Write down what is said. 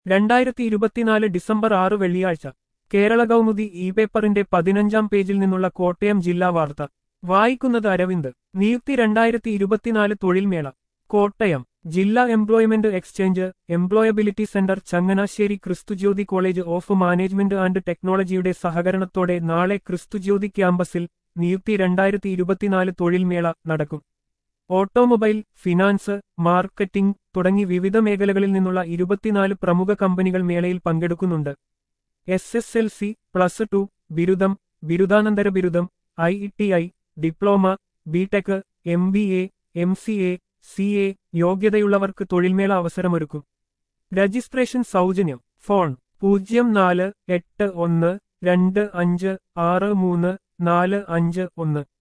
രണ്ടായിരത്തി ഇരുപത്തിനാല് ഡിസംബർ ആറ് വെള്ളിയാഴ്ച കേരള കൗമുദി ഇ പേപ്പറിന്റെ പതിനഞ്ചാം പേജിൽ നിന്നുള്ള കോട്ടയം ജില്ലാ വാർത്ത വായിക്കുന്നത് അരവിന്ദ് നിയുക്തി രണ്ടായിരത്തി ഇരുപത്തിനാല് തൊഴിൽമേള കോട്ടയം ജില്ലാ employment exchange employability centre Changanassery Christujyothi college of management and ടെക്നോളജിയുടെ സഹകരണത്തോടെ നാളെ ക്രിസ്തുജ്യോതി ക്യാമ്പസിൽ നിയുക്തി രണ്ടായിരത്തി ഇരുപത്തിനാല് തൊഴിൽമേള നടക്കും ഓട്ടോമൊബൈൽ ഫിനാൻസ് മാർക്കറ്റിംഗ് തുടങ്ങി വിവിധ മേഖലകളിൽ നിന്നുള്ള ഇരുപത്തിനാല് പ്രമുഖ കമ്പനികൾ മേളയിൽ പങ്കെടുക്കുന്നുണ്ട് S S L C plus two ബിരുദം ബിരുദാനന്തര ബിരുദം I T I diploma B Tech M B A M C A C A യോഗ്യതയുള്ളവർക്ക് തൊഴിൽമേള അവസരമൊരുക്കും രജിസ്ട്രേഷൻ സൗജന്യം ഫോൺ പൂജ്യം നാല് എട്ട് ഒന്ന് രണ്ട് അഞ്ച് ആറ് മൂന്ന് നാല് അഞ്ച് ഒന്ന്